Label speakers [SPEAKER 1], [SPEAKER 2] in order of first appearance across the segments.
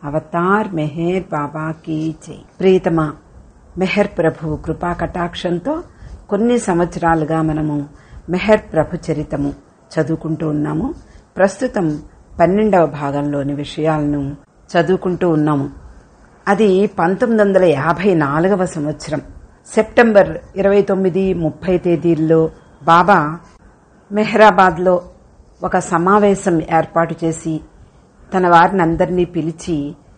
[SPEAKER 1] Avatar Meher Baba కీ జై ప్రియతమ మెహర్ ప్రభు కృపా కటాక్షంతో కొన్ని సంవత్సరాలుగా మనము మెహర్ ప్రభు చరితము చదువుకుంటూ ఉన్నాము ప్రస్తుతం పన్నెండవ భాగంలోని విషయాలను చదువుకుంటూ ఉన్నాము అది పంతొమ్మిది వందల యాభై నాలుగవ సంవత్సరం సెప్టెంబర్ ఇరవై తొమ్మిది ముప్పై తేదీల్లో బాబా మెహరాబాద్లో ఒక సమావేశం ఏర్పాటు చేసి తన వారిని అందరినీ పిలిచి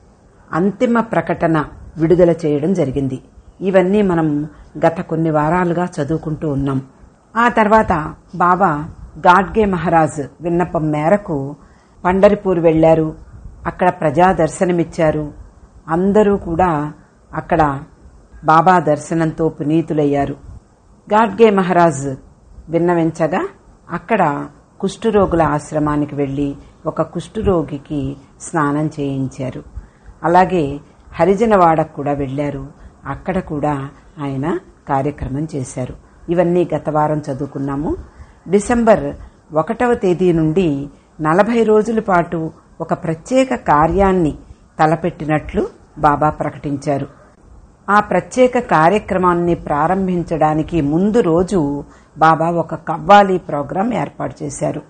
[SPEAKER 1] అంతిమ ప్రకటన విడుదల చేయడం జరిగింది ఇవన్నీ మనం గత కొన్ని వారాలుగా చదువుకుంటూ ఉన్నాం ఆ తర్వాత బాబా గాడ్గే మహారాజ్ విన్నపం మేరకు పండరిపూర్ వెళ్లారు అక్కడ ప్రజా దర్శనమిచ్చారు అందరూ కూడా అక్కడ బాబా దర్శనంతో పునీతులయ్యారు గాడ్గే మహారాజ్ విన్నవించగా అక్కడ కుష్ఠరోగుల ఆశ్రమానికి వెళ్లి ఒక కుష్ఠరోగికి స్నానం చేయించారు అలాగే హరిజనవాడకు కూడా వెళ్లారు అక్కడ కూడా ఆయన కార్యక్రమం చేశారు ఇవన్నీ గత వారం చదువుకున్నాము డిసెంబర్ ఒకటవ తేదీ నుండి నలభై రోజుల పాటు ఒక ప్రత్యేక కార్యాన్ని తలపెట్టినట్లు బాబా ప్రకటించారు ఆ ప్రత్యేక కార్యక్రమాన్ని ప్రారంభించడానికి ముందు రోజు బాబా ఒక కవ్వాలి ప్రోగ్రాం ఏర్పాటు చేశారు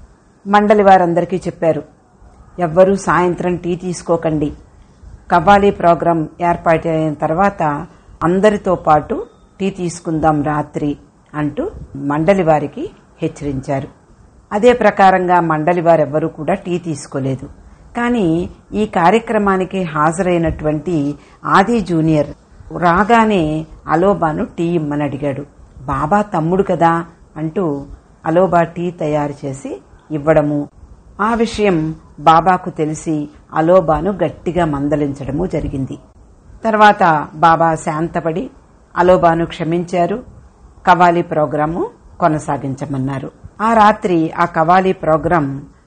[SPEAKER 1] మండలి వారందరికీ చెప్పారు ఎవ్వరూ సాయంత్రం టీ తీసుకోకండి కవ్వాలి ప్రోగ్రాం ఏర్పాటైన తర్వాత అందరితో పాటు టీ తీసుకుందాం రాత్రి అంటూ మండలి వారికి హెచ్చరించారు అదే ప్రకారంగా మండలి వారెవ్వరూ కూడా టీ తీసుకోలేదు కానీ ఈ కార్యక్రమానికి హాజరైనటువంటి ఆది జూనియర్ రాగానే అలోబాను టీ ఇమ్మని అడిగాడు బాబా తమ్ముడు కదా అంటూ అలోబా టీ తయారు చేసి ఇవ్వడము ఆ విషయం బాబాకు తెలిసి అలోబాను గట్టిగా మందలించడము జరిగింది తర్వాత బాబా శాంతపడి అలోబాను క్షమించారు కవాలి ప్రోగ్రాము కొనసాగించమన్నారు ఆ రాత్రి ఆ కవాలి ప్రోగ్రాం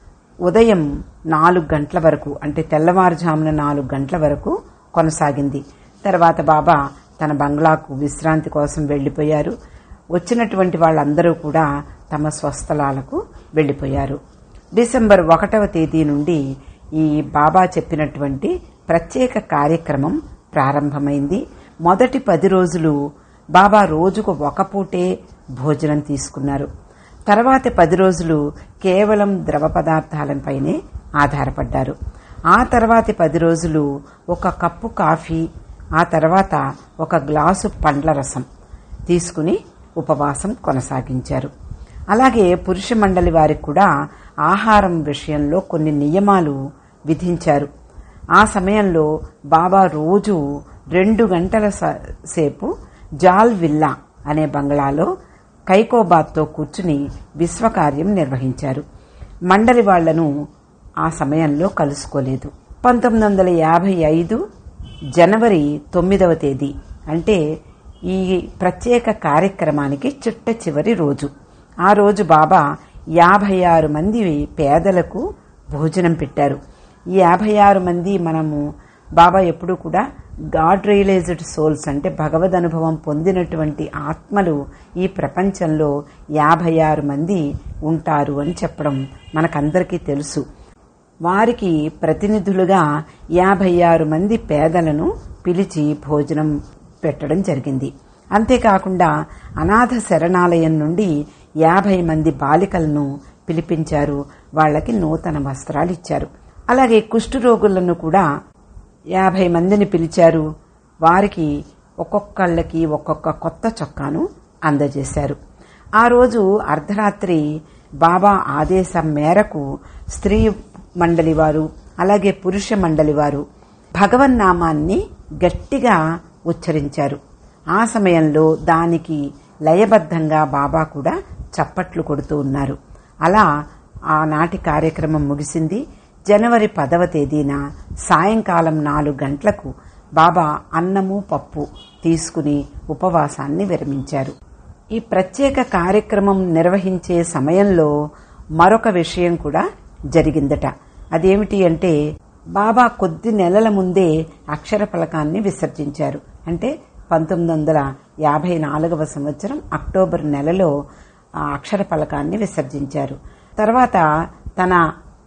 [SPEAKER 1] ఉదయం నాలుగు గంటల వరకు అంటే తెల్లవారుజామున నాలుగు గంటల వరకు కొనసాగింది తర్వాత బాబా తన బంగ్లాకు విశ్రాంతి కోసం వెళ్లిపోయారు వచ్చినటువంటి వాళ్ళందరూ కూడా తమ స్వస్థలాలకు వెళ్లిపోయారు డిసెంబర్ ఒకటవ తేదీ నుండి ఈ బాబా చెప్పినటువంటి ప్రత్యేక కార్యక్రమం ప్రారంభమైంది మొదటి పది రోజులు బాబా రోజుకు ఒక పూటే భోజనం తీసుకున్నారు తర్వాతి పది రోజులు కేవలం ద్రవ పదార్థాలపైనే ఆధారపడ్డారు ఆ తర్వాతి పది రోజులు ఒక కప్పు కాఫీ ఆ తర్వాత ఒక గ్లాసు పండ్ల రసం తీసుకుని ఉపవాసం కొనసాగించారు అలాగే పురుష మండలి వారికి కూడా ఆహారం విషయంలో కొన్ని నియమాలు విధించారు ఆ సమయంలో బాబా రోజు రెండు గంటల సేపు జాల్ విల్లా అనే బంగ్లాలో కైకోబాద్తో కూర్చుని విశ్వకార్యం నిర్వహించారు మండలి వాళ్లను ఆ సమయంలో కలుసుకోలేదు పంతొమ్మిది వందల యాభై ఐదు జనవరి తొమ్మిదవ తేదీ అంటే ఈ ప్రత్యేక కార్యక్రమానికి చిట్ట చివరి రోజు ఆ రోజు బాబా యాభై ఆరు మంది పేదలకు భోజనం పెట్టారు ఈ యాభై ఆరు మంది మనము బాబా ఎప్పుడూ కూడా గాడ్ రియలైజ్డ్ సోల్స్ అంటే భగవద్ అనుభవం పొందినటువంటి ఆత్మలు ఈ ప్రపంచంలో యాభై ఆరు మంది ఉంటారు అని చెప్పడం మనకందరికీ తెలుసు వారికి ప్రతినిధులుగా యాభై ఆరు మంది పేదలను పిలిచి భోజనం పెట్టడం జరిగింది అంతేకాకుండా అనాథ శరణాలయం నుండి యాభై మంది బాలికలను పిలిపించారు వాళ్లకి నూతన వస్త్రాలు ఇచ్చారు అలాగే కుష్ఠరోగులను కూడా యాభై మందిని పిలిచారు వారికి ఒక్కొక్కళ్ళకి ఒక్కొక్క కొత్త చొక్కాను అందజేశారు ఆ రోజు అర్ధరాత్రి బాబా ఆదేశం మేరకు స్త్రీ మండలి వారు అలాగే పురుష మండలి వారు భగవన్నామాన్ని గట్టిగా ఉచ్చరించారు ఆ సమయంలో దానికి లయబద్ధంగా బాబా కూడా చప్పట్లు కొడుతూ ఉన్నారు అలా ఆనాటి కార్యక్రమం ముగిసింది జనవరి పదవ తేదీన సాయంకాలం నాలుగు గంటలకు బాబా అన్నము పప్పు తీసుకుని ఉపవాసాన్ని విరమించారు ఈ ప్రత్యేక కార్యక్రమం నిర్వహించే సమయంలో మరొక విషయం కూడా జరిగిందట అదేమిటి అంటే బాబా కొద్ది నెలల ముందే అక్షర ఫలకాన్ని విసర్జించారు అంటే పంతొమ్మిది వందల యాభై నాలుగవ సంవత్సరం అక్టోబర్ నెలలో ఆ అక్షర ఫలకాన్ని విసర్జించారు తర్వాత తన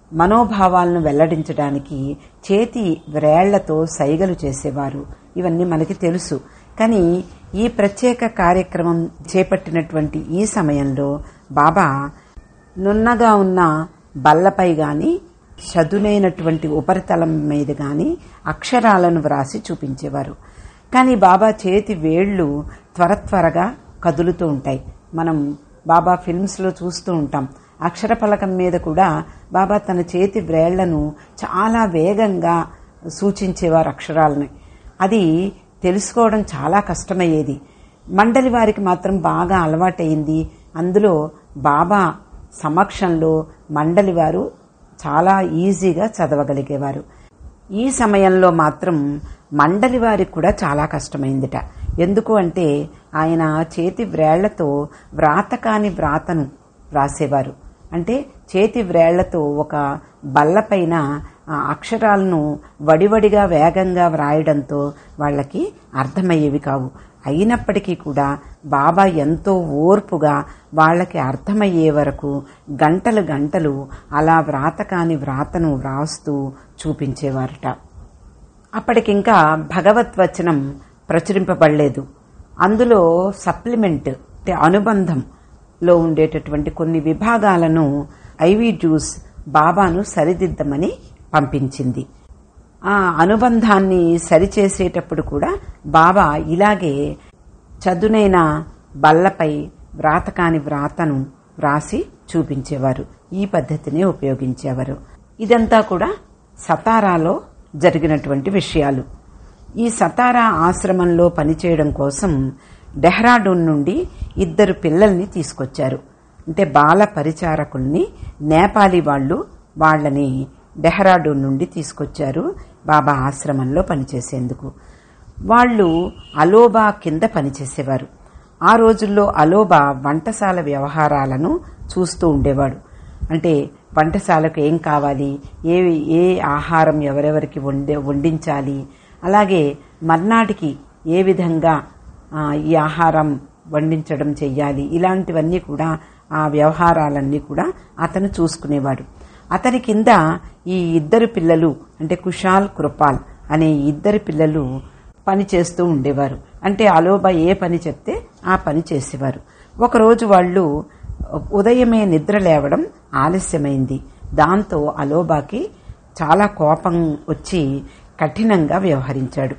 [SPEAKER 1] మనోభావాలను వెల్లడించడానికి చేతి వ్రేళ్లతో సైగలు చేసేవారు ఇవన్నీ మనకి తెలుసు కానీ ఈ ప్రత్యేక కార్యక్రమం చేపట్టినటువంటి ఈ సమయంలో బాబా నున్నగా ఉన్న బల్లపై గాని చదునైనటువంటి ఉపరితలం మీద గాని అక్షరాలను వ్రాసి చూపించేవారు కానీ బాబా చేతి వేళ్లు త్వర త్వరగా కదులుతూ ఉంటాయి మనం బాబా ఫిల్మ్స్లో చూస్తూ ఉంటాం అక్షర ఫలకం మీద కూడా బాబా తన చేతి వ్రేళ్లను చాలా వేగంగా సూచించేవారు అక్షరాలని అది తెలుసుకోవడం చాలా కష్టమయ్యేది మండలి వారికి మాత్రం బాగా అలవాటైంది అందులో బాబా సమక్షంలో మండలి వారు చాలా ఈజీగా చదవగలిగేవారు ఈ సమయంలో మాత్రం మండలి వారికి కూడా చాలా కష్టమైందిట ఎందుకు అంటే ఆయన చేతి వ్రేళ్లతో వ్రాత కాని వ్రాతను వ్రాసేవారు అంటే చేతి వ్రేళ్లతో ఒక బల్లపైన ఆ అక్షరాలను వడివడిగా వేగంగా వ్రాయడంతో వాళ్ళకి అర్థమయ్యేవి కావు అయినప్పటికీ కూడా బాబా ఎంతో ఓర్పుగా వాళ్ళకి అర్థమయ్యే వరకు గంటలు గంటలు అలా వ్రాత కాని వ్రాతను వ్రాస్తూ చూపించేవారట అప్పటికింకా భగవద్వచనం ప్రచురింపబడలేదు అందులో సప్లిమెంట్ అంటే అనుబంధంలో ఉండేటటువంటి కొన్ని విభాగాలను ఐవి జ్యూస్ బాబాను సరిదిద్దమని పంపించింది ఆ అనుబంధాన్ని సరిచేసేటప్పుడు కూడా బాబా ఇలాగే చదునైన బల్లపై వ్రాత కాని వ్రాతను వ్రాసి చూపించేవారు ఈ పద్ధతిని ఉపయోగించేవారు ఇదంతా కూడా సతారాలో జరిగినటువంటి విషయాలు ఈ సతారా ఆశ్రమంలో పనిచేయడం కోసం డెహ్రాడూన్ నుండి ఇద్దరు పిల్లల్ని తీసుకొచ్చారు అంటే బాల పరిచారకుల్ని నేపాలీ వాళ్ళు వాళ్ళని డెహ్రాడూన్ నుండి తీసుకొచ్చారు బాబా ఆశ్రమంలో పనిచేసేందుకు వాళ్ళు అలోబా కింద పనిచేసేవారు ఆ రోజుల్లో అలోబా వంటశాల వ్యవహారాలను చూస్తూ ఉండేవాడు అంటే వంటశాలకు ఏం కావాలి ఏ ఏ ఆహారం ఎవరెవరికి వండే వండించాలి అలాగే మర్నాటికి ఏ విధంగా ఆ, ఈ ఆహారం వండించడం చెయ్యాలి ఇలాంటివన్నీ కూడా ఆ వ్యవహారాలన్నీ కూడా అతను చూసుకునేవాడు అతని కింద ఈ ఇద్దరు పిల్లలు అంటే కుషాల్ కృపాల్ అనే ఇద్దరు పిల్లలు పని చేస్తూ ఉండేవారు అంటే అలోబా ఏ పని చెప్తే ఆ పని చేసేవారు ఒకరోజు వాళ్ళు ఉదయమే నిద్ర లేవడం ఆలస్యమైంది దాంతో అలోబాకి చాలా కోపం వచ్చి కఠినంగా వ్యవహరించాడు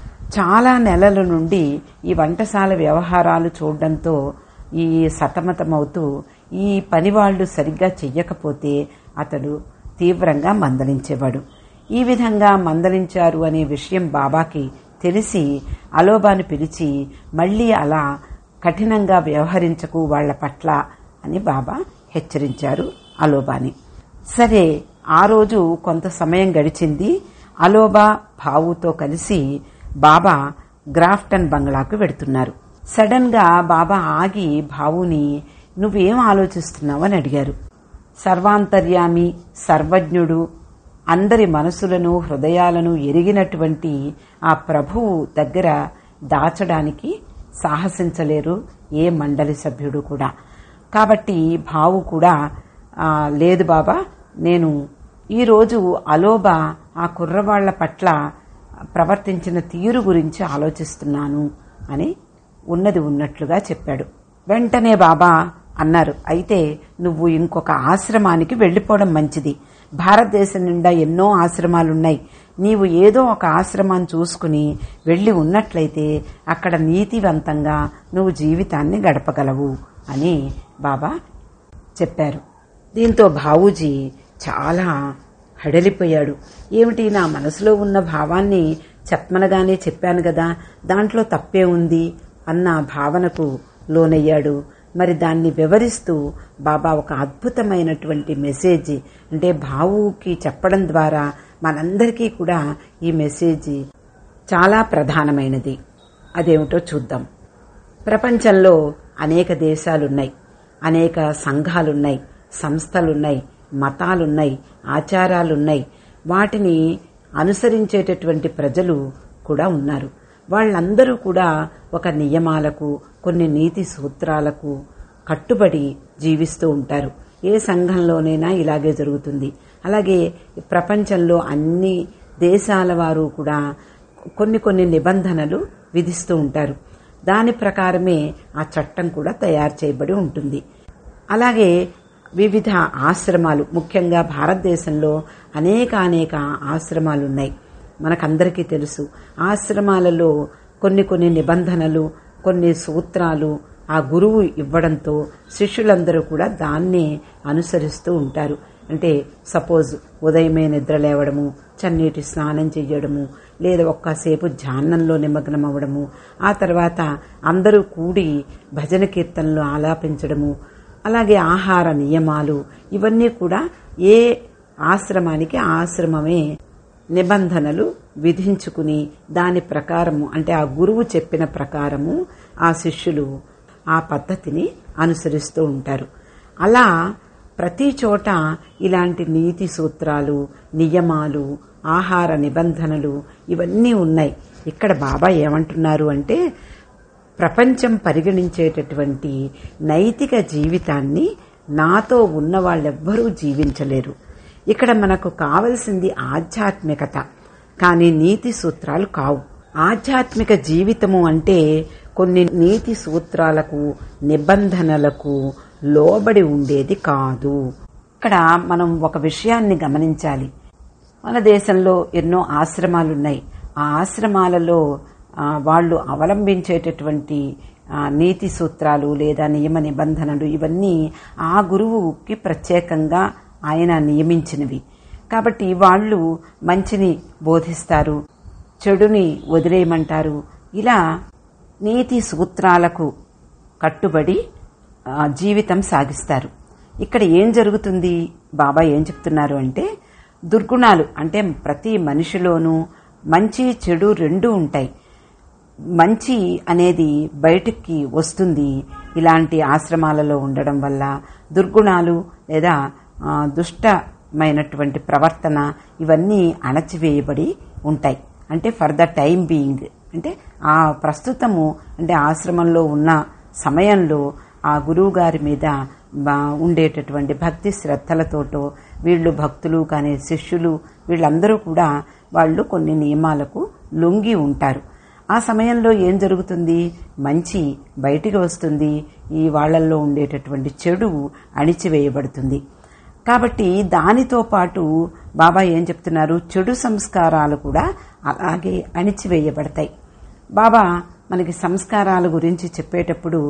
[SPEAKER 1] చాలా నెలల నుండి ఈ వంటశాల వ్యవహారాలు చూడడంతో ఈ సతమతమవుతూ ఈ పనివాళ్లు సరిగ్గా చెయ్యకపోతే అతడు తీవ్రంగా మందలించేవాడు ఈ విధంగా మందలించారు అనే విషయం బాబాకి తెలిసి అలోబాను పిలిచి మళ్ళీ అలా కఠినంగా వ్యవహరించకు వాళ్ల పట్ల అని బాబా హెచ్చరించారు అలోబాని సరే ఆ రోజు కొంత సమయం గడిచింది అలోబా భావుతో కలిసి బాబా గ్రాఫ్టన్ బంగ్లాకు వెడుతున్నారు సడన్ గా బాబా ఆగి భావుని నువ్వేం ఆలోచిస్తున్నావు అని అడిగారు సర్వాంతర్యామి సర్వజ్ఞుడు అందరి మనసులను హృదయాలను ఎరిగినటువంటి ఆ ప్రభువు దగ్గర దాచడానికి సాహసించలేరు ఏ మండలి సభ్యుడు కూడా కాబట్టి భావు కూడా "ఆ, లేదు బాబా నేను ఈరోజు అలోబా ఆ కుర్రవాళ్ల పట్ల ప్రవర్తించిన తీరు గురించి ఆలోచిస్తున్నాను అని ఉన్నది ఉన్నట్లుగా చెప్పాడు వెంటనే బాబా అన్నారు అయితే నువ్వు ఇంకొక ఆశ్రమానికి వెళ్లిపోవడం మంచిది భారతదేశం నిండా ఎన్నో ఆశ్రమాలున్నాయి నీవు ఏదో ఒక ఆశ్రమాన్ని చూసుకుని వెళ్లి ఉన్నట్లయితే అక్కడ నీతివంతంగా నువ్వు జీవితాన్ని గడపగలవు అని బాబా చెప్పారు దీంతో భావూజీ చాలా హడలిపోయాడు ఏమిటి నా మనసులో ఉన్న భావాన్ని చెప్పనగానే చెప్పాను కదా దాంట్లో తప్పే ఉంది అన్న భావనకు లోనయ్యాడు మరి దాన్ని వివరిస్తూ బాబా ఒక అద్భుతమైనటువంటి మెసేజ్ అంటే భావుకి చెప్పడం ద్వారా మనందరికీ కూడా ఈ మెసేజ్ చాలా ప్రధానమైనది అదేమిటో చూద్దాం ప్రపంచంలో అనేక దేశాలున్నాయి అనేక సంఘాలున్నాయి సంస్థలున్నాయి మతాలున్నాయి ఆచారాలున్నాయి వాటిని అనుసరించేటటువంటి ప్రజలు కూడా ఉన్నారు వాళ్ళందరూ కూడా ఒక నియమాలకు కొన్ని నీతి సూత్రాలకు కట్టుబడి జీవిస్తూ ఉంటారు ఏ సంఘంలోనైనా ఇలాగే జరుగుతుంది అలాగే ప్రపంచంలో అన్ని దేశాల వారు కూడా కొన్ని కొన్ని నిబంధనలు విధిస్తూ ఉంటారు దాని ప్రకారమే ఆ చట్టం కూడా తయారు చేయబడి ఉంటుంది అలాగే వివిధ ఆశ్రమాలు ముఖ్యంగా భారతదేశంలో అనేక అనేక ఆశ్రమాలు ఉన్నాయి మనకందరికీ తెలుసు ఆశ్రమాలలో కొన్ని కొన్ని నిబంధనలు కొన్ని సూత్రాలు ఆ గురువు ఇవ్వడంతో శిష్యులందరూ కూడా దాన్నే అనుసరిస్తూ ఉంటారు అంటే సపోజ్ ఉదయమే నిద్ర లేవడము చన్నీటి స్నానం చెయ్యడము లేదా ఒక్కసేపు ధ్యానంలో నిమగ్నం అవ్వడము ఆ తర్వాత అందరూ కూడి భజన కీర్తనలు ఆలాపించడము అలాగే ఆహార నియమాలు ఇవన్నీ కూడా ఏ ఆశ్రమానికి ఆశ్రమమే నిబంధనలు విధించుకుని దాని ప్రకారము అంటే ఆ గురువు చెప్పిన ప్రకారము ఆ శిష్యులు ఆ పద్ధతిని అనుసరిస్తూ ఉంటారు అలా ప్రతి చోట ఇలాంటి నీతి సూత్రాలు నియమాలు ఆహార నిబంధనలు ఇవన్నీ ఉన్నాయి ఇక్కడ బాబా ఏమంటున్నారు అంటే ప్రపంచం పరిగణించేటటువంటి నైతిక జీవితాన్ని నాతో ఉన్న వాళ్ళెవ్వరూ జీవించలేరు ఇక్కడ మనకు కావలసింది ఆధ్యాత్మికత కానీ నీతి సూత్రాలు కావు ఆధ్యాత్మిక జీవితము అంటే కొన్ని నీతి సూత్రాలకు నిబంధనలకు లోబడి ఉండేది కాదు ఇక్కడ మనం ఒక విషయాన్ని గమనించాలి మన దేశంలో ఎన్నో ఆశ్రమాలున్నాయి ఆ ఆశ్రమాలలో ఆ, వాళ్ళు అవలంబించేటటువంటి ఆ, నీతి సూత్రాలు లేదా నియమ నిబంధనలు ఇవన్నీ ఆ గురువుకి ప్రత్యేకంగా ఆయన నియమించినవి కాబట్టి వాళ్ళు మంచిని బోధిస్తారు చెడుని వదిలేయమంటారు ఇలా నీతి సూత్రాలకు కట్టుబడి ఆ, జీవితం సాగిస్తారు ఇక్కడ ఏం జరుగుతుంది బాబా ఏం చెప్తున్నారు అంటే దుర్గుణాలు అంటే ప్రతి మనిషిలోనూ మంచి చెడు రెండూ ఉంటాయి మంచి అనేది బయటికి వస్తుంది ఇలాంటి ఆశ్రమాలలో ఉండడం వల్ల దుర్గుణాలు లేదా ఆ, దుష్టమైనటువంటి ప్రవర్తన ఇవన్నీ అణచివేయబడి ఉంటాయి అంటే ఫర్ ద టైం బీయింగ్ అంటే ఆ ప్రస్తుతము అంటే ఆశ్రమంలో ఉన్న సమయంలో ఆ గురువు గారి మీద బా- ఉండేటటువంటి భక్తి శ్రద్ధలతోటో వీళ్ళు భక్తులు కానీ శిష్యులు వీళ్ళందరూ కూడా వాళ్ళు కొన్ని నియమాలకు లొంగి ఉంటారు ఆ సమయంలో ఏం జరుగుతుంది మంచి బయటికి వస్తుంది ఈ వాళ్ళల్లో ఉండేటటువంటి చెడు అణిచివేయబడుతుంది కాబట్టి దానితో పాటు బాబా ఏం చెప్తున్నారు చెడు సంస్కారాలు కూడా అలాగే అణిచివేయబడతాయి బాబా మనకి సంస్కారాల గురించి చెప్పేటప్పుడు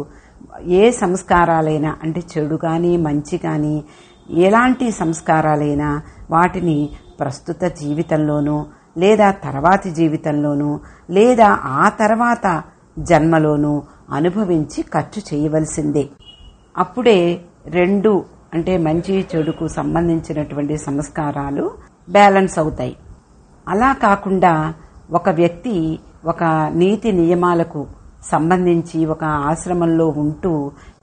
[SPEAKER 1] ఏ సంస్కారాలైనా అంటే చెడు కానీ మంచి కానీ ఎలాంటి సంస్కారాలైనా వాటిని ప్రస్తుత జీవితంలోనూ లేదా తర్వాతి జీవితంలోనూ లేదా ఆ తర్వాత జన్మలోనూ అనుభవించి ఖర్చు చేయవలసిందే అప్పుడే రెండు అంటే మంచి చెడుకు సంబంధించినటువంటి సంస్కారాలు బ్యాలెన్స్ అవుతాయి అలా కాకుండా ఒక వ్యక్తి ఒక నీతి నియమాలకు సంబంధించి ఒక ఆశ్రమంలో ఉంటూ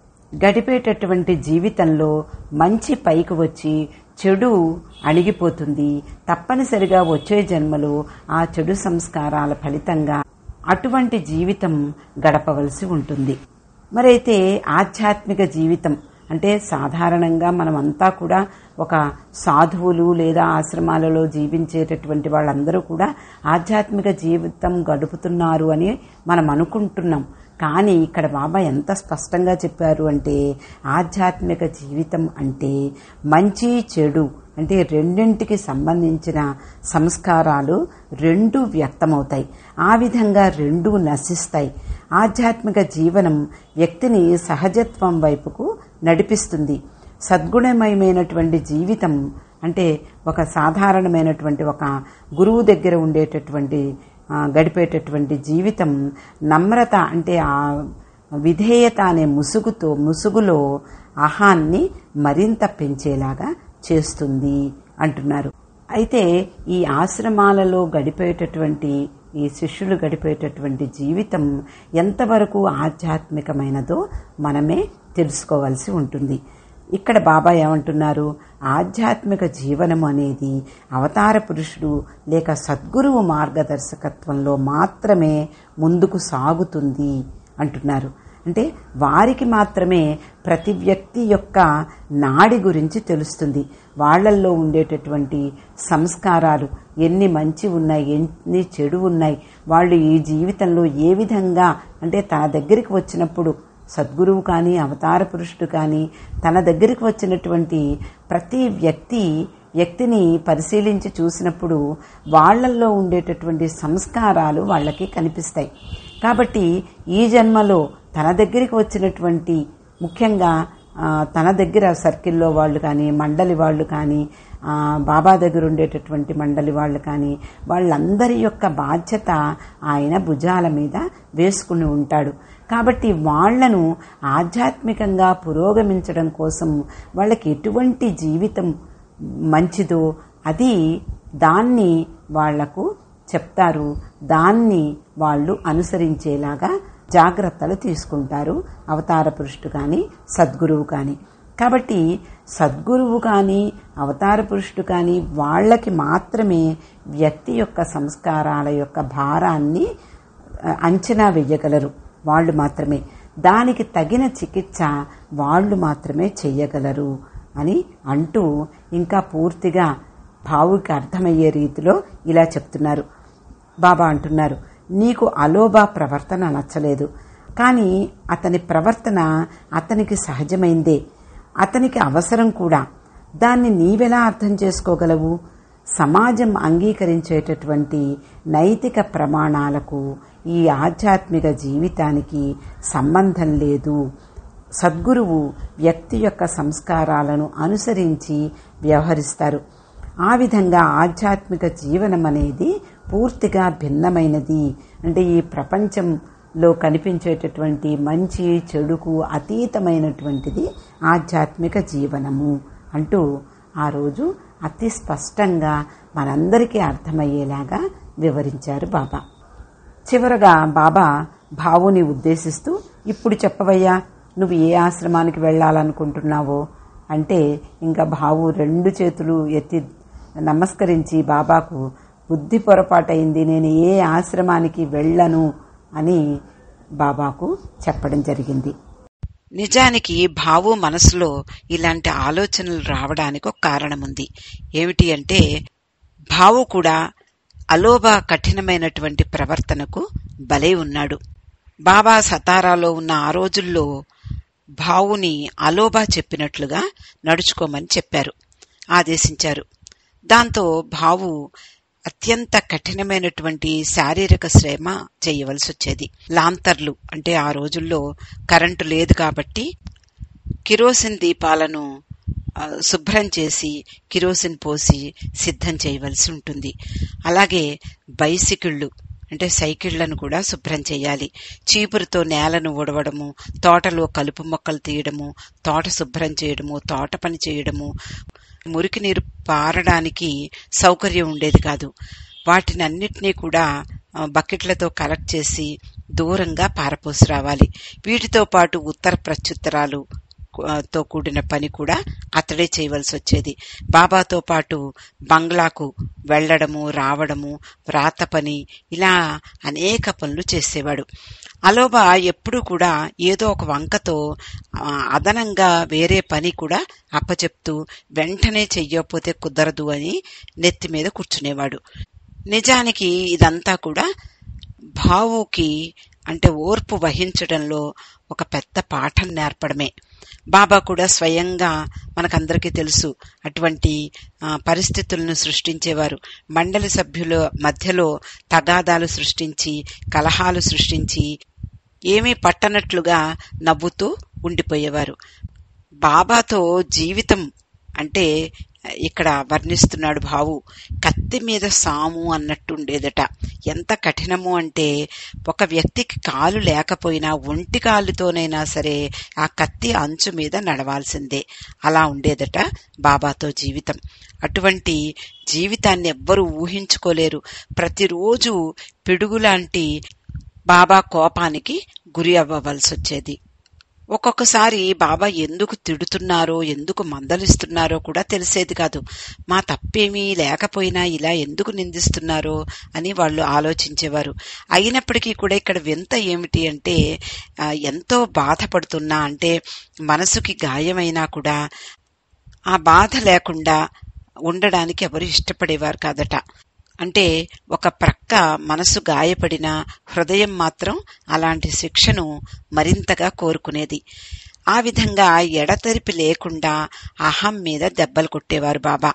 [SPEAKER 1] గడిపేటటువంటి జీవితంలో మంచి పైకి వచ్చి చెడు అణిగిపోతుంది తప్పనిసరిగా వచ్చే జన్మలో ఆ చెడు సంస్కారాల ఫలితంగా అటువంటి జీవితం గడపవలసి ఉంటుంది మరైతే ఆధ్యాత్మిక జీవితం అంటే సాధారణంగా మనమంతా కూడా ఒక సాధువులు లేదా ఆశ్రమాలలో జీవించేటటువంటి వాళ్ళందరూ కూడా ఆధ్యాత్మిక జీవితం గడుపుతున్నారు అని మనం అనుకుంటున్నాం కానీ ఇక్కడ బాబా ఎంత స్పష్టంగా చెప్పారు అంటే ఆధ్యాత్మిక జీవితం అంటే మంచి చెడు అంటే రెండింటికి సంబంధించిన సంస్కారాలు రెండు వ్యక్తమవుతాయి ఆ విధంగా రెండు నశిస్తాయి ఆధ్యాత్మిక జీవనం వ్యక్తిని సహజత్వం వైపుకు నడిపిస్తుంది సద్గుణమయమైనటువంటి జీవితం అంటే ఒక సాధారణమైనటువంటి ఒక గురువు దగ్గర ఉండేటటువంటి ఆ, గడిపేటటువంటి జీవితం నమ్రత అంటే ఆ విధేయత అనే ముసుగుతో ముసుగులో అహాన్ని మరింత పెంచేలాగా చేస్తుంది అంటున్నారు అయితే ఈ ఆశ్రమాలలో గడిపేటటువంటి ఈ శిష్యులు గడిపేటటువంటి జీవితం ఎంతవరకు ఆధ్యాత్మికమైనదో మనమే తెలుసుకోవాల్సి ఉంటుంది ఇక్కడ బాబా ఏమంటున్నారు ఆధ్యాత్మిక జీవనం అనేది అవతార పురుషుడు లేక సద్గురువు మార్గదర్శకత్వంలో మాత్రమే ముందుకు సాగుతుంది అంటున్నారు అంటే వారికి మాత్రమే ప్రతి వ్యక్తి యొక్క నాడి గురించి తెలుస్తుంది వాళ్ళల్లో ఉండేటటువంటి సంస్కారాలు ఎన్ని మంచి ఉన్నాయి ఎన్ని చెడు ఉన్నాయి వాళ్ళు ఈ జీవితంలో ఏ విధంగా అంటే తన దగ్గరికి వచ్చినప్పుడు సద్గురువు కానీ అవతార పురుషుడు కానీ తన దగ్గరికి వచ్చినటువంటి ప్రతి వ్యక్తి వ్యక్తిని పరిశీలించి చూసినప్పుడు వాళ్ళల్లో ఉండేటటువంటి సంస్కారాలు వాళ్ళకి కనిపిస్తాయి కాబట్టి ఈ జన్మలో తన దగ్గరికి వచ్చినటువంటి ముఖ్యంగా ఆ, తన దగ్గర సర్కిల్లో వాళ్ళు కానీ మండలి వాళ్ళు కానీ ఆ, బాబా దగ్గర ఉండేటటువంటి మండలి వాళ్ళు కానీ వాళ్ళందరి యొక్క బాధ్యత ఆయన భుజాల మీద వేసుకుని ఉంటాడు కాబట్టి వాళ్లను ఆధ్యాత్మికంగా పురోగమించడం కోసం వాళ్ళకి ఎటువంటి జీవితం మంచిదో అది దాన్ని వాళ్లకు చెప్తారు దాన్ని వాళ్ళు అనుసరించేలాగా జాగ్రత్తలు తీసుకుంటారు అవతార పురుషుడు కానీ సద్గురువు కానీ కాబట్టి సద్గురువు కానీ అవతార పురుషుడు కానీ వాళ్ళకి మాత్రమే వ్యక్తి యొక్క సంస్కారాల యొక్క భారాన్ని ఆ, అంచనా వేయగలరు వాళ్ళు మాత్రమే దానికి తగిన చికిత్స వాళ్ళు మాత్రమే చెయ్యగలరు అని అంటూ ఇంకా పూర్తిగా భావుకి అర్థమయ్యే రీతిలో ఇలా చెప్తున్నారు బాబా అంటున్నారు నీకు అలోబా ప్రవర్తన నచ్చలేదు కానీ అతని ప్రవర్తన అతనికి సహజమైందే అతనికి అవసరం కూడా దాన్ని నీవెలా అర్థం చేసుకోగలవు సమాజం అంగీకరించేటటువంటి నైతిక ప్రమాణాలకు ఈ ఆధ్యాత్మిక జీవితానికి సంబంధం లేదు సద్గురువు వ్యక్తి యొక్క సంస్కారాలను అనుసరించి వ్యవహరిస్తారు ఆ విధంగా ఆధ్యాత్మిక జీవనం అనేది పూర్తిగా భిన్నమైనది అంటే ఈ ప్రపంచంలో కనిపించేటటువంటి మంచి చెడుకు అతీతమైనటువంటిది ఆధ్యాత్మిక జీవనము అంటూ ఆ రోజు అతి స్పష్టంగా మనందరికీ అర్థమయ్యేలాగా వివరించారు బాబా చివరగా బాబా భావుని ఉద్దేశిస్తూ ఇప్పుడు చెప్పవయ్యా నువ్వు ఏ ఆశ్రమానికి వెళ్ళాలనుకుంటున్నావో అంటే ఇంకా భావు రెండు చేతులు ఎత్తి నమస్కరించి బాబాకు బుద్ధి పొరపాటైంది నేను ఏ ఆశ్రమానికి వెళ్ళను అని బాబాకు చెప్పడం జరిగింది
[SPEAKER 2] నిజానికి భావు మనసులో ఇలాంటి ఆలోచనలు రావడానికి ఒక కారణముంది ఏమిటి అంటే భావు కూడా అలోబా కఠినమైనటువంటి ప్రవర్తనకు బలై ఉన్నాడు బాబా సతారాలో ఉన్న ఆ రోజుల్లో భావుని అలోబా చెప్పినట్లుగా నడుచుకోమని చెప్పారు ఆదేశించారు దాంతో భావు అత్యంత కఠినమైనటువంటి శారీరక శ్రమ చేయవలసి వచ్చేది లాంతర్లు అంటే ఆ రోజుల్లో కరెంటు లేదు కాబట్టి కిరోసిన్ దీపాలను ఆ, శుభ్రం చేసి కిరోసిన్ పోసి సిద్ధం చేయవలసి ఉంటుంది అలాగే బైసికిళ్ళు అంటే సైకిళ్లను కూడా శుభ్రం చేయాలి చీపురుతో నేలను ఉడవడము తోటలో కలుపు మొక్కలు తీయడము తోట శుభ్రం చేయడము తోట పని చేయడము మురికి నీరు పారడానికి సౌకర్యం ఉండేది కాదు వాటిని అన్నిటినీ కూడా ఆ, బకెట్లతో కలెక్ట్ చేసి దూరంగా పారపోసి రావాలి వీటితో పాటు ఉత్తర ప్రత్యుత్తరాలు ఆ, తో కూడిన పని కూడా అతడే చేయవలసి వచ్చేది బాబాతో పాటు బంగ్లాకు వెళ్ళడము రావడము వ్రాత పని ఇలా అనేక పనులు చేసేవాడు అలోబా ఎప్పుడూ కూడా ఏదో ఒక వంకతో ఆ, అదనంగా వేరే పని కూడా అప్పచెప్తూ వెంటనే చెయ్యకపోతే కుదరదు అని నెత్తి మీద కూర్చునేవాడు నిజానికి ఇదంతా కూడా భావుకి అంటే ఓర్పు వహించడంలో ఒక పెద్ద పాఠం నేర్పడమే బాబా కూడా స్వయంగా మనకందరికీ తెలుసు అటువంటి ఆ, పరిస్థితులను సృష్టించేవారు మండలి సభ్యుల మధ్యలో తగాదాలు సృష్టించి కలహాలు సృష్టించి ఏమీ పట్టనట్లుగా నవ్వుతూ ఉండిపోయేవారు బాబాతో జీవితం అంటే ఇక్కడ వర్ణిస్తున్నాడు భావు కత్తి మీద సాము అన్నట్టు ఉండేదట ఎంత కఠినము అంటే ఒక వ్యక్తికి కాలు లేకపోయినా ఒంటి కాలుతోనైనా సరే ఆ కత్తి అంచు మీద నడవాల్సిందే అలా ఉండేదట బాబాతో జీవితం అటువంటి జీవితాన్ని ఎవ్వరూ ఊహించుకోలేరు ప్రతిరోజు పిడుగులాంటి బాబా కోపానికి గురి అవ్వవలసి వచ్చేది ఒక్కొక్కసారి బాబా ఎందుకు తిడుతున్నారో ఎందుకు మందలిస్తున్నారో కూడా తెలిసేది కాదు మా తప్పేమీ లేకపోయినా ఇలా ఎందుకు నిందిస్తున్నారో అని వాళ్ళు ఆలోచించేవారు అయినప్పటికీ కూడా ఇక్కడ వింత ఏమిటి అంటే ఆ, ఎంతో బాధపడుతున్నా అంటే మనసుకి గాయమైనా కూడా ఆ బాధ లేకుండా ఉండడానికి ఎవరు ఇష్టపడేవారు కాదట అంటే ఒక ప్రక్క మనసు గాయపడిన హృదయం మాత్రం అలాంటి శిక్షను మరింతగా కోరుకునేది ఆ విధంగా ఎడతెరిపి లేకుండా అహం మీద దెబ్బలు కొట్టేవారు బాబా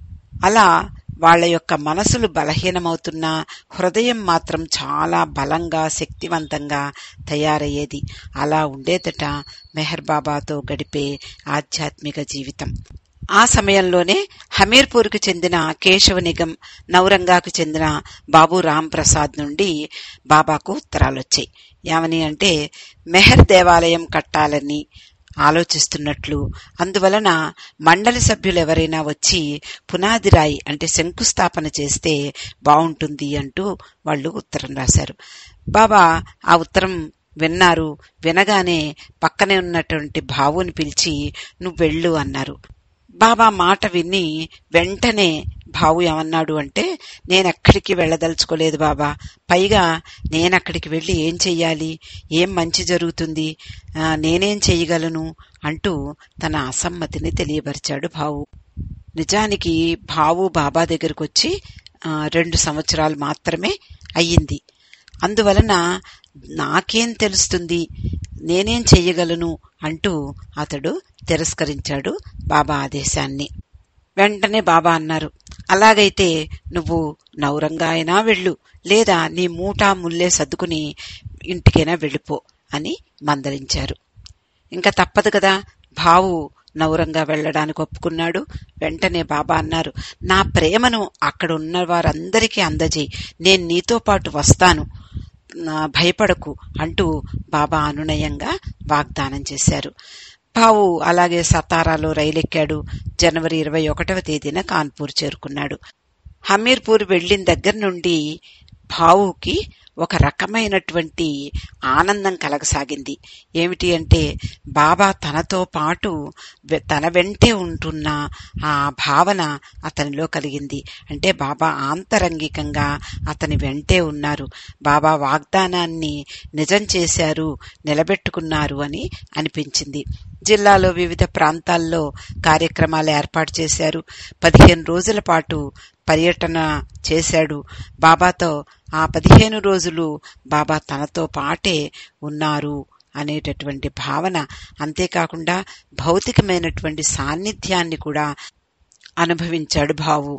[SPEAKER 2] అలా వాళ్ళ యొక్క మనసులు బలహీనమవుతున్నా హృదయం మాత్రం చాలా బలంగా శక్తివంతంగా తయారయ్యేది అలా ఉండేదట మెహర్ బాబాతో గడిపే ఆధ్యాత్మిక జీవితం ఆ సమయంలోనే హమీర్పూర్కు చెందిన కేశవ నిగం నౌరంగాకు చెందిన బాబు రామ్ ప్రసాద్ నుండి బాబాకు ఉత్తరాలొచ్చాయి ఏమని అంటే మెహర్ దేవాలయం కట్టాలని ఆలోచిస్తున్నట్లు అందువలన మండలి సభ్యులు ఎవరైనా వచ్చి పునాది రాయి అంటే శంకుస్థాపన చేస్తే బావుంటుంది అంటూ వాళ్ళు ఉత్తరం రాశారు బాబా ఆ ఉత్తరం విన్నారు వినగానే పక్కనే ఉన్నటువంటి భావుని పిలిచి నువ్వు వెళ్ళు అన్నారు బాబా మాట విని వెంటనే భావు ఏమన్నాడు అంటే నేనెక్కడికి వెళ్ళదలుచుకోలేదు బాబా పైగా నేనక్కడికి వెళ్ళి ఏం చెయ్యాలి ఏం మంచి జరుగుతుంది ఆ, నేనేం చెయ్యగలను అంటూ తన అసమ్మతిని తెలియపరిచాడు భావు నిజానికి భావు బాబా దగ్గరకు వచ్చి ఆ, రెండు సంవత్సరాలు మాత్రమే అయ్యింది అందువలన నాకేం తెలుస్తుంది నేనేం చెయ్యగలను అంటూ అతడు తిరస్కరించాడు బాబా ఆదేశాన్ని వెంటనే బాబా అన్నారు అలాగైతే నువ్వు నౌరంగా అయినా వెళ్ళు లేదా నీ మూటా ముల్లే సర్దుకుని ఇంటికైనా వెళ్ళిపో అని మందలించారు ఇంకా తప్పదు కదా భావు నౌరంగా వెళ్ళడానికి ఒప్పుకున్నాడు వెంటనే బాబా అన్నారు నా ప్రేమను అక్కడ ఉన్న వారందరికీ అందజేయి నేను నీతో పాటు వస్తాను నా భయపడకు అంటూ బాబా అనునయంగా వాగ్దానం చేశారు బావు అలాగే సతారాలో రైలెక్కాడు జనవరి ఇరవై ఒకటవ తేదీన కాన్పూర్ చేరుకున్నాడు హమీర్పూర్ వెళ్లిన దగ్గర నుండి భావుకి ఒక రకమైనటువంటి ఆనందం కలగసాగింది ఏమిటి అంటే బాబా తనతో పాటు వె- తన వెంటే ఉంటున్న ఆ భావన అతనిలో కలిగింది అంటే బాబా ఆంతరంగికంగా అతని వెంటే ఉన్నారు బాబా వాగ్దానాన్ని నిజం చేశారు నిలబెట్టుకున్నారు అని అనిపించింది జిల్లాలో వివిధ ప్రాంతాల్లో కార్యక్రమాలు ఏర్పాటు చేశారు పదిహేను రోజుల పాటు పర్యటన చేశాడు బాబాతో ఆ పదిహేను రోజులు బాబా తనతో పాటే ఉన్నారు అనేటటువంటి భావన అంతేకాకుండా భౌతికమైనటువంటి సాన్నిధ్యాన్ని కూడా అనుభవించాడు భావు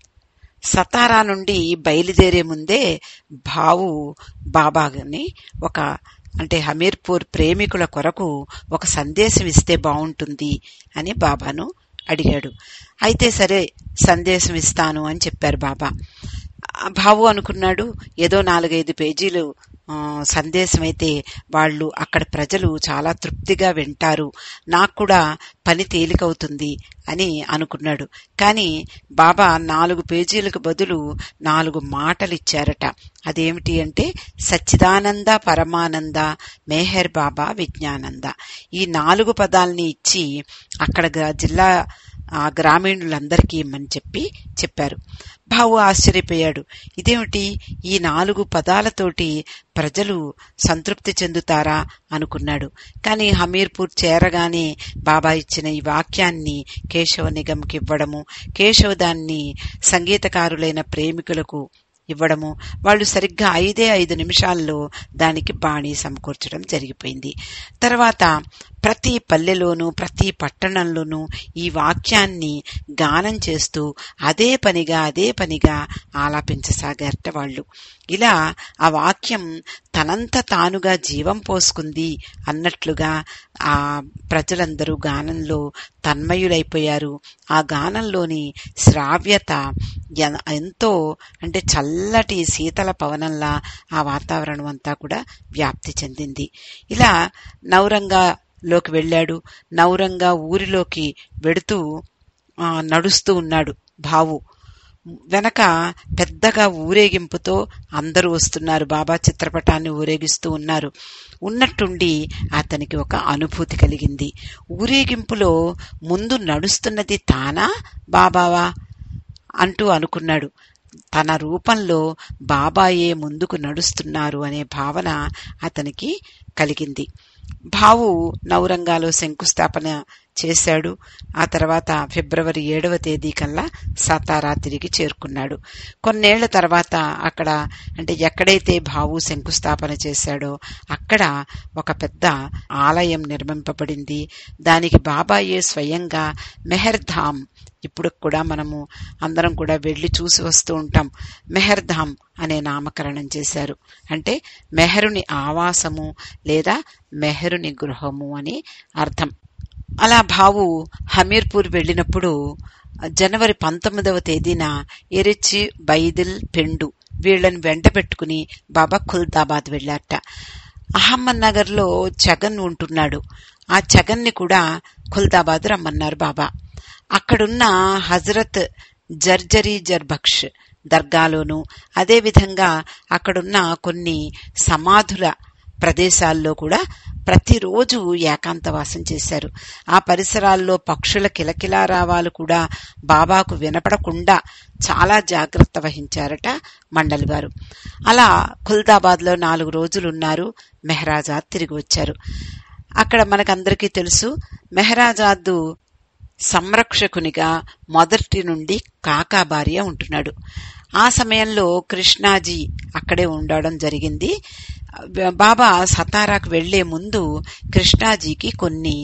[SPEAKER 2] సతారా నుండి బయలుదేరే ముందే భావు బాబాని ఒక అంటే హమీర్పూర్ ప్రేమికుల కొరకు ఒక సందేశం ఇస్తే బావుంటుంది అని బాబాను అడిగాడు అయితే సరే సందేశం ఇస్తాను అని చెప్పారు బాబా ఆ భావు అనుకున్నాడు ఏదో నాలుగైదు పేజీలు ఆ, సందేశం అయితే వాళ్ళు అక్కడ ప్రజలు చాలా తృప్తిగా వింటారు నాకు కూడా పని తేలికవుతుంది అని అనుకున్నాడు కానీ బాబా నాలుగు పేజీలకు బదులు నాలుగు మాటలు ఇచ్చారట అదేమిటి అంటే సచ్చిదానంద పరమానంద మేహర్ బాబా విజ్ఞానంద ఈ నాలుగు పదాల్ని ఇచ్చి అక్కడ గ్రా- జిల్లా ఆ గ్రామీణులందరికీ ఇమ్మని చెప్పి చెప్పారు బావు ఆశ్చర్యపోయాడు ఇదేమిటి ఈ నాలుగు పదాలతోటి ప్రజలు సంతృప్తి చెందుతారా అనుకున్నాడు కానీ హమీర్పూర్ చేరగానే బాబా ఇచ్చిన ఈ వాక్యాన్ని కేశవ నిగంకి ఇవ్వడము కేశవ దాన్ని సంగీతకారులైన ప్రేమికులకు ఇవ్వడము వాళ్ళు సరిగ్గా ఐదే ఐదు నిమిషాల్లో దానికి బాణీ సమకూర్చడం జరిగిపోయింది తర్వాత ప్రతి పల్లెలోనూ ప్రతి పట్టణంలోనూ ఈ వాక్యాన్ని గానం చేస్తూ అదే పనిగా అదే పనిగా ఆలాపించసాగారట వాళ్ళు ఇలా ఆ వాక్యం తనంత తానుగా జీవం పోసుకుంది అన్నట్లుగా ఆ ప్రజలందరూ గానంలో తన్మయులైపోయారు ఆ గానంలోని శ్రావ్యత ఎ- ఎంతో అంటే చల్లటి శీతల పవనంలా ఆ వాతావరణం అంతా కూడా వ్యాప్తి చెందింది ఇలా నౌరంగా లోకి వెళ్ళాడు నౌరంగా ఊరిలోకి వెడుతూ ఆ, నడుస్తూ ఉన్నాడు భావు వెనక పెద్దగా ఊరేగింపుతో అందరూ వస్తున్నారు బాబా చిత్రపటాన్ని ఊరేగిస్తూ ఉన్నారు ఉన్నట్టుండి అతనికి ఒక అనుభూతి కలిగింది ఊరేగింపులో ముందు నడుస్తున్నది తానా బాబావా అంటూ అనుకున్నాడు తన రూపంలో బాబాయే ముందుకు నడుస్తున్నారు అనే భావన అతనికి కలిగింది భావు నౌరంగాలో శంకుస్థాపన చేశాడు ఆ తర్వాత ఫిబ్రవరి ఏడవ తేదీ కల్లా సతారా తిరిగి చేరుకున్నాడు కొన్నేళ్ల తర్వాత అక్కడ అంటే ఎక్కడైతే భావు శంకుస్థాపన చేశాడో అక్కడ ఒక పెద్ద ఆలయం నిర్మింపబడింది దానికి బాబాయే స్వయంగా మెహర్ధామ్ ఇప్పుడు కూడా మనము అందరం కూడా వెళ్లి చూసి వస్తూ ఉంటాం మెహర్ధామ్ అనే నామకరణం చేశారు అంటే మెహరుని ఆవాసము లేదా మెహరుని గృహము అని అర్థం అలా భావు హమీర్పూర్ వెళ్ళినప్పుడు జనవరి పంతొమ్మిదవ తేదీన ఎరిచి బైదిల్ పెండు వీళ్ళని వెంట పెట్టుకుని బాబా ఖుల్దాబాద్ వెళ్ళారట అహమ్మద్ నగర్ లో జగన్ ఉంటున్నాడు ఆ జగన్ ని కూడా ఖుల్దాబాద్ రమ్మన్నారు బాబా అక్కడున్న హజరత్ జర్జరీ జర్బక్ష్ దర్గాలోను అదేవిధంగా అక్కడున్న కొన్ని సమాధుల ప్రదేశాల్లో కూడా ప్రతిరోజు ఏకాంతవాసం చేశారు ఆ పరిసరాల్లో పక్షుల కిలకిలారావాలు కూడా బాబాకు వినపడకుండా చాలా జాగ్రత్త వహించారట మండలి వారు అలా ఖుల్దాబాద్ లో నాలుగు రోజులున్నారు మెహరాజాద్ తిరిగి వచ్చారు అక్కడ మనకందరికీ తెలుసు మెహరాజాద్ సంరక్షకునిగా మొదటి నుండి కాకాబారియా ఉంటున్నాడు ఆ సమయంలో కృష్ణాజీ అక్కడే ఉండడం జరిగింది బాబా సతారాకు వెళ్లే ముందు కృష్ణాజీకి కొన్ని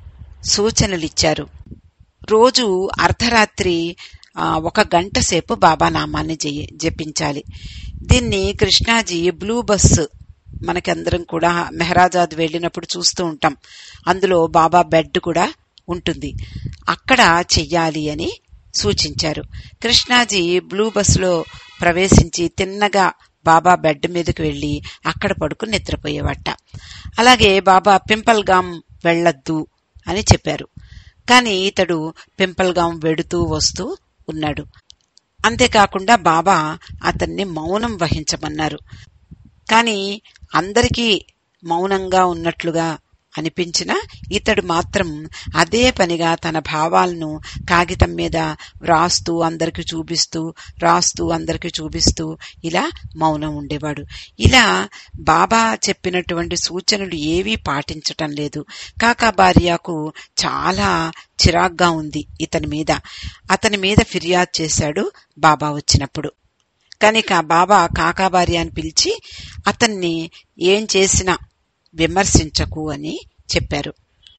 [SPEAKER 2] సూచనలు ఇచ్చారు రోజు అర్ధరాత్రి ఒక గంట సేపు బాబా నామాన్ని జపించాలి దీన్ని కృష్ణాజీ బ్లూ బస్ మనకందరం కూడా మెహరాజాద్ వెళ్ళినప్పుడు చూస్తూ ఉంటాం అందులో బాబా బెడ్ కూడా ఉంటుంది అక్కడ చెయ్యాలి అని సూచించారు కృష్ణాజీ బ్లూ బస్సులో ప్రవేశించి తిన్నగా బాబా బెడ్ మీదకి వెళ్లి అక్కడ పడుకుని నిద్రపోయేవట అలాగే బాబా పింపల్గాం వెళ్లొద్దు అని చెప్పారు కాని ఇతడు పింపల్గాం వెడుతూ వస్తూ ఉన్నాడు అంతేకాకుండా బాబా అతన్ని మౌనం వహించమన్నారు కాని అందరికీ మౌనంగా ఉన్నట్లుగా అనిపించినా ఇతడు మాత్రం అదే పనిగా తన భావాలను కాగితం మీద రాస్తూ అందరికి చూపిస్తూ రాస్తూ అందరికి చూపిస్తూ ఇలా మౌనం ఉండేవాడు ఇలా బాబా చెప్పినటువంటి సూచనలు ఏవీ పాటించటం లేదు కాకా భార్యకు చాలా చిరాగ్గా ఉంది ఇతని మీద అతని మీద ఫిర్యాదు చేశాడు బాబా వచ్చినప్పుడు కనుక బాబా కాకాబారి అని పిలిచి అతన్ని ఏం చేసినా విమర్శించకు అని చెప్పారు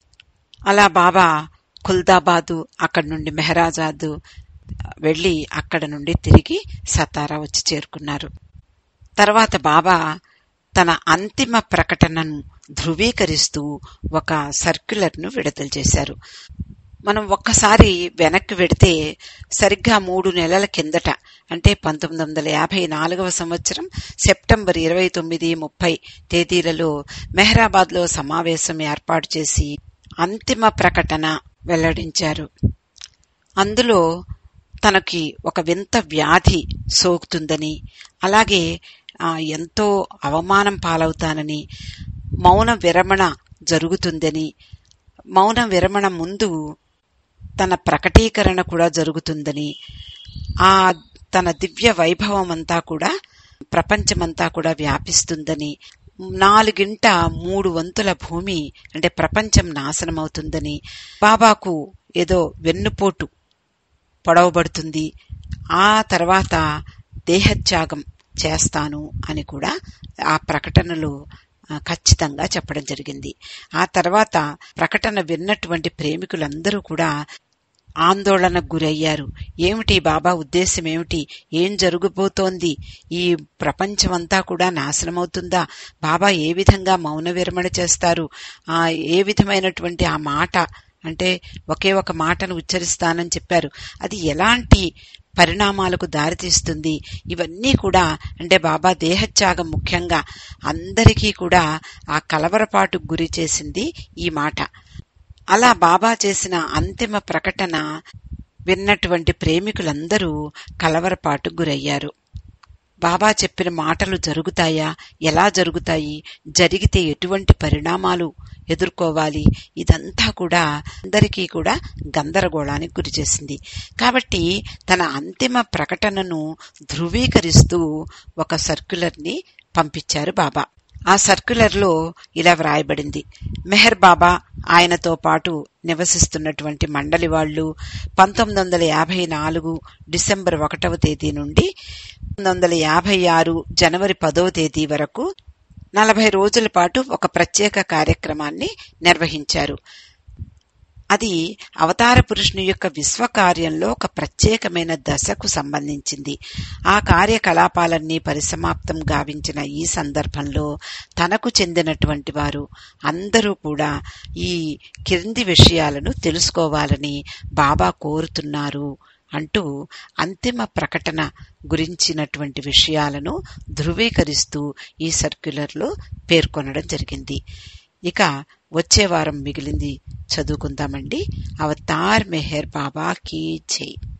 [SPEAKER 2] అలా బాబా ఖుల్దాబాదు అక్కడి నుండి మెహరాజాదు వెళ్లి అక్కడ నుండి తిరిగి సతారా వచ్చి చేరుకున్నారు తర్వాత బాబా తన అంతిమ ప్రకటనను ధృవీకరిస్తూ ఒక సర్క్యులర్ను విడుదల చేశారు మనం ఒక్కసారి వెనక్కి వెడితే సరిగ్గా మూడు నెలల కిందట అంటే పంతొమ్మిది వందల యాభై నాలుగవ సంవత్సరం సెప్టెంబర్ ఇరవై తొమ్మిది ముప్పై తేదీలలో మెహరాబాద్ లో సమావేశం ఏర్పాటు చేసి అంతిమ ప్రకటన వెల్లడించారు అందులో తనకి ఒక వింత వ్యాధి సోకుతుందని అలాగే ఎంతో అవమానం పాలవుతానని మౌన విరమణ జరుగుతుందని మౌన విరమణ ముందు తన ప్రకటీకరణ కూడా జరుగుతుందని ఆ తన దివ్య వైభవం అంతా కూడా ప్రపంచమంతా కూడా వ్యాపిస్తుందని నాలుగింట మూడు వంతుల భూమి అంటే ప్రపంచం నాశనమవుతుందని బాబాకు ఏదో వెన్నుపోటు పొడవబడుతుంది ఆ తర్వాత దేహత్యాగం చేస్తాను అని కూడా ఆ ప్రకటనలో ఖచ్చితంగా చెప్పడం జరిగింది ఆ తర్వాత ప్రకటన విన్నటువంటి ప్రేమికులందరూ కూడా ఆందోళనకు గురయ్యారు ఏమిటి బాబా ఉద్దేశం ఏమిటి ఏం జరుగుబోతోంది ఈ ప్రపంచమంతా కూడా నాశనమవుతుందా బాబా ఏ విధంగా మౌన విరమణ చేస్తారు ఆ ఏ విధమైనటువంటి ఆ మాట అంటే ఒకే ఒక మాటను ఉచ్చరిస్తానని చెప్పారు అది ఎలాంటి పరిణామాలకు దారితీస్తుంది ఇవన్నీ కూడా అంటే బాబా దేహత్యాగం ముఖ్యంగా అందరికీ కూడా ఆ కలవరపాటుకు గురి చేసింది ఈ మాట అలా బాబా చేసిన అంతిమ ప్రకటన విన్నటువంటి ప్రేమికులందరూ కలవరపాటు గురయ్యారు బాబా చెప్పిన మాటలు జరుగుతాయా ఎలా జరుగుతాయి జరిగితే ఎటువంటి పరిణామాలు ఎదుర్కోవాలి ఇదంతా కూడా అందరికీ కూడా గందరగోళానికి గురిచేసింది కాబట్టి తన అంతిమ ప్రకటనను ధృవీకరిస్తూ ఒక సర్క్యులర్ ని పంపించారు బాబా ఆ సర్క్యులర్ లో ఇలా వ్రాయబడింది మెహర్ బాబా ఆయనతో పాటు నివసిస్తున్నటువంటి మండలి వాళ్ళు పంతొమ్మిది వందల యాభై నాలుగు డిసెంబర్ ఒకటవ తేదీ నుండి పంతొమ్మిది వందల యాభై ఆరు జనవరి పదవ తేదీ వరకు నలభై రోజుల పాటు ఒక ప్రత్యేక కార్యక్రమాన్ని నిర్వహించారు అది అవతార పురుషుని యొక్క విశ్వకార్యంలో ఒక ప్రత్యేకమైన దశకు సంబంధించింది ఆ కార్యకలాపాలన్నీ పరిసమాప్తం గావించిన ఈ సందర్భంలో తనకు చెందినటువంటి వారు అందరూ కూడా ఈ కింది విషయాలను తెలుసుకోవాలని బాబా కోరుతున్నారు అంటూ అంతిమ ప్రకటన గురించినటువంటి విషయాలను ధృవీకరిస్తూ ఈ సర్క్యులర్లో పేర్కొనడం జరిగింది ఇక వచ్చే వారం మిగిలింది చదువుకుందామండి అవతార్ మెహర్ బాబా కీ జై